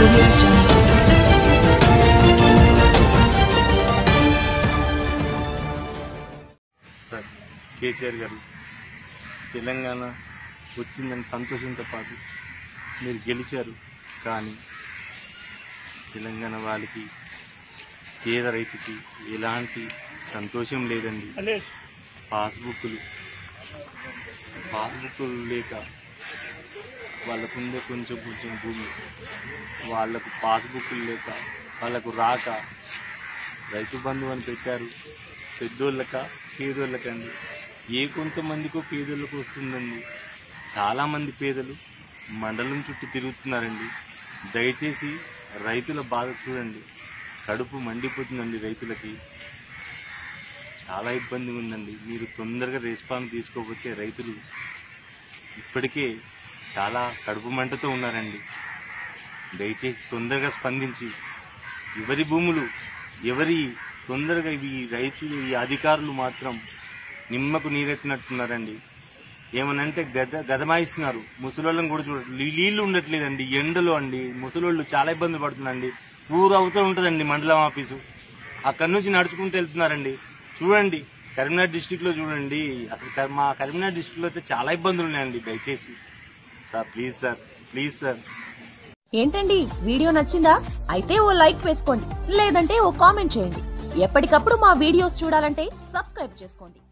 audio jungle. Sir KCR గారు తెలంగాణ వచ్చిందని సంతోషంతో పాటు మీరు గెలిచారు కానీ తెలంగాణ వాళ్ళకి పేద రైతుకి ఎలాంటి సంతోషం లేదండి పాస్బుక్లు పాస్బుక్లు లేక వాళ్ళకుండే కొంచెం కొంచెం భూమి వాళ్ళకు పాస్బుక్లు లేక వాళ్ళకు రాక రైతు బంధు అని పెట్టారు పెద్దోళ్ళక పేదోళ్ళకండి ఏ కొంతమందికో పేదోళ్ళకు వస్తుందండి చాలా మంది పేదలు మండలం చుట్టూ తిరుగుతున్నారండి దయచేసి రైతుల బాధ చూడండి కడుపు మండిపోతుందండి రైతులకి చాలా ఇబ్బంది ఉందండి మీరు తొందరగా రెస్పాన్స్ తీసుకోకపోతే రైతులు ఇప్పటికే చాలా కడుపు మంటతో ఉన్నారండి దయచేసి తొందరగా స్పందించి ఎవరి భూములు ఎవరి తొందరగా ఇవి రైతులు ఈ అధికారులు మాత్రం నిమ్మకు నీరెత్తినట్టున్నారండి ఏమనంటే గద గదమాయిస్తున్నారు ముసలోళ్ళని కూడా చూడ నీళ్ళు ఉండట్లేదండి ఎండలో అండి ముసలోళ్ళు చాలా ఇబ్బంది పడుతుందండి ఊరు అవతల ఉంటుందండి మండలం ఆఫీసు అక్కడి నుంచి నడుచుకుంటూ వెళ్తున్నారండి చూడండి కరీంనగర్ డిస్టిక్ లో చూడండి అసలు క- మా కరీంనగర్ డిస్టిక్ లో అయితే చాలా ఇబ్బందులు ఉన్నాయండి దయచేసి sir please sir please sir ఏంటండి వీడియో నచ్చిందా అయితే ఓ లైక్ వేసుకోండి లేదంటే ఓ కామెంట్ చేయండి ఎప్పటికప్పుడు మా వీడియోస్ చూడాలంటే సబ్స్క్రైబ్ చేసుకోండి